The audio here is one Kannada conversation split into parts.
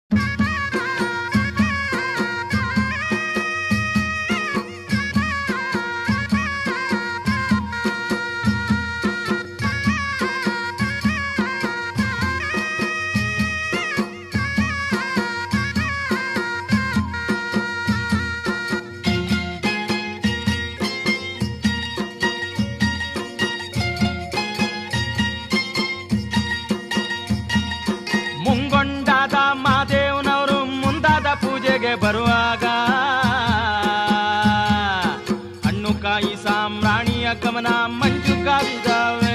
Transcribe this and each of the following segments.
ಮುಂಗೊಂಡಾದ ಮಾದೇವನವರು ಮುಂದಾದ ಪೂಜೆಗೆ ಬರುವಾಗ ಹಣ್ಣು ಕಾಯಿ ಸಾಮ್ರಾಣಿಯ ಗಮನ ಮಂಜು ಕಾವಿದಾವೆ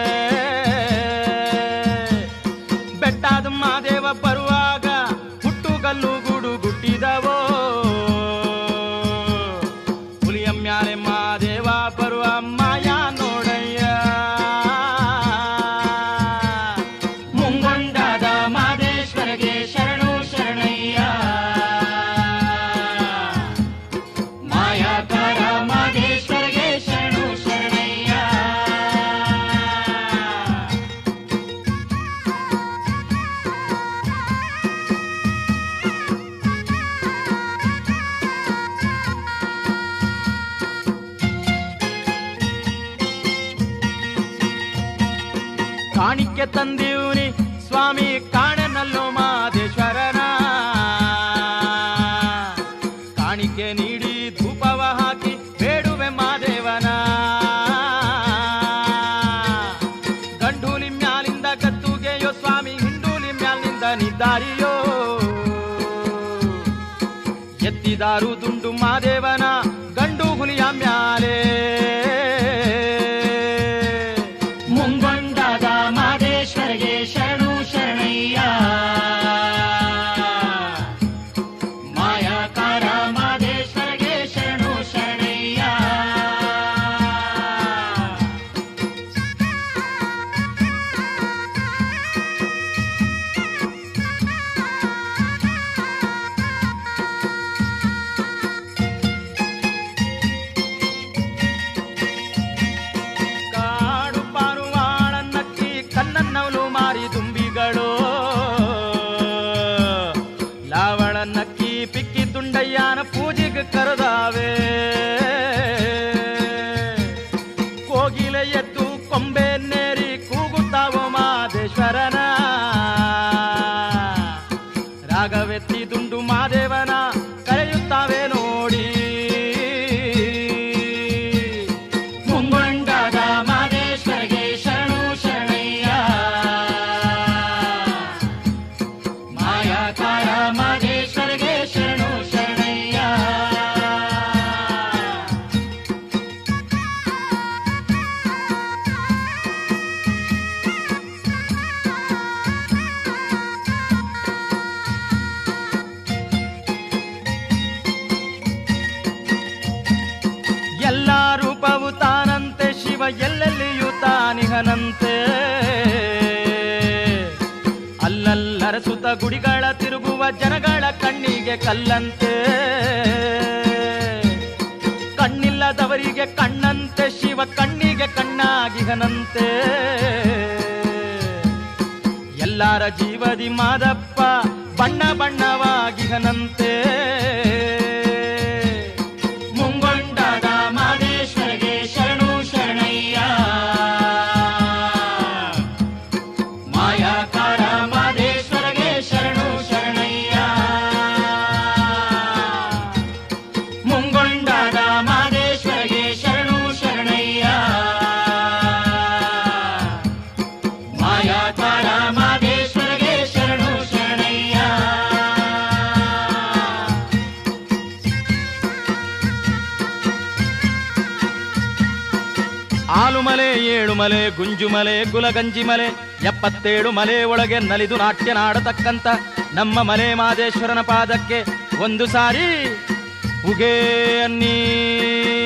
ಬೆಟ್ಟಾದ ಮಾದೇವ ಬರುವಾಗ ಹುಟ್ಟುಗಲ್ಲು ಗೂಡು ಗುಟ್ಟಿದವೋ ಹುಲಿಯ ಮ್ಯಾಲೆ ಮಾದೇವ ಬರುವ ಮಾಯಾ ನೋಡಯ್ಯ ಮುಂಗೊಂಡಾದ ಮಾದೇಶ್ವರಗೆ ಶರಣು ಶರಣಯ್ಯ ಮಾಯಾಕಾರ ಮಾದೇಶ್ವರಗೆ ಶರಣು ಶರಣಯ್ಯ ಕಾಣಿಕೆ ತಂದೀವ್ನಿ ಸ್ವಾಮಿ ಕಾಣನಲ್ಲೋ ಮಾದೇಶ್ವರನ ಕಾಣಿಕೆ ನೀಡಿ ಧೂಪವ ಹಾಕಿ ಬೇಡುವೆ ಮಾದೇವನ ಗಂಡೂಲಿ ಮ್ಯಾಲಿಂದ ಗದ್ದುಗೆಯೋ ಸ್ವಾಮಿ ಹಿಂಡೂಲಿ ಮ್ಯಾಲಿಂದ ನಿದ್ದಾರಿಯೋ ಎತ್ತಿದಾರು ದುಂಡು ಮಾದೇವನ ಗಂಡು ಹುಲಿಯ ಮ್ಯಾಲೆ ಮುಂಗೊಂಡಾದ ಮಾದೇಶ್ವರಗೆ ಶರಣು ಶರಣಯ್ಯ ಮಾಯಾಕಾರ ಮಾದೇಶ್ವರಗೆ ಶರಣು ಶರಣಯ್ಯ ಕಾಡು ಪಾರುವಾಳನ್ನಕ್ಕಿ ಕನ್ನನ್ನವಲು ಮಾರಿ ದುಂಬಿಗಳು ಲಾವಳನ್ನಕ್ಕಿ ಪಿಕ್ಕಿ ದುಂಡಯ್ಯನ ಪೂಜೆಗೆ ಕರೆದಾವೆ ಕೋಗಿಲೆ ಎದ್ದು ಕೊಂಬೆ ನೇರಿ ಕೂಗುತ್ತಾವೋ ಮಾದೇಶ್ವರನ ರಾಗವೆತ್ತಿ ದುಂಡು ಮಾದೇವನ ಕರೆಯುತ್ತಾವೆ ನೋಡಿ ಮುಂಗೊಂಡಾದ ಮಾದೇಶ್ವರಗೆ ಶರಣು ಶರಣಯ್ಯ ಮಾಯಾಕಾರ ಮಾದೇಶ್ವರಗೆ ಶರಣು ಶರಣಯ್ಯ ಎಲ್ಲ ರೂಪವು ತಾನಂತೆ ಶಿವ ಎಲ್ಲೆಲ್ಲಿಯೂ ತಾನಿಹನಂತೆ ಅಲ್ಲಲ್ಲರಸುತ್ತ ಗುಡಿಗಳ ತಿರುಗುವ ಜನಗಳ ಕಣ್ಣಿಗೆ ಕಲ್ಲಂತೆ ಕಣ್ಣಿಲ್ಲದವರಿಗೆ ಕಣ್ಣಂತೆ ಶಿವ ಕಣ್ಣಿಗೆ ಕಣ್ಣಾಗಿಹನಂತೆ ಎಲ್ಲರ ಜೀವದಿ ಮಾದಪ್ಪ ಬಣ್ಣ ಬಣ್ಣವಾಗಿಹನಂತೆ ಮುಂಗೊಂಡಾದ ಮಾದೇಶ್ವರಗೆ ಶರಣು ಶರಣಯ್ಯ ಮಾಯಾಕಾರ ಮಾದೇಶ್ವರಗೆ ಶರಣು ಶರಣಯ್ಯ ಮುಂಗೊಂಡಾದ ಮಾದೇಶ್ವರಗೆ ಶರಣು ಶರಣಯ್ಯ ಮಾಯಾಕಾರ ಮಾದೇಶ್ವರಗೆ ಶರಣು ಶರಣಯ್ಯ ಆಲುಮಲೆ ಏಳುಮಲೆ ಗುಂಜುಮಲೆ ಗುಲಗಂಜಿ ಮಲೆ ಎಪ್ಪತ್ತೇಳು ಮಲೆ ಒಳಗೆ ನಲಿದು ನಾಟ್ಯ ನಾಡತಕ್ಕಂತ ನಮ್ಮ ಮಲೆ ಮಾದೇಶ್ವರನ ಪಾದಕ್ಕೆ ಒಂದು ಸಾರಿ ಉಗೇ ಅನ್ನಿ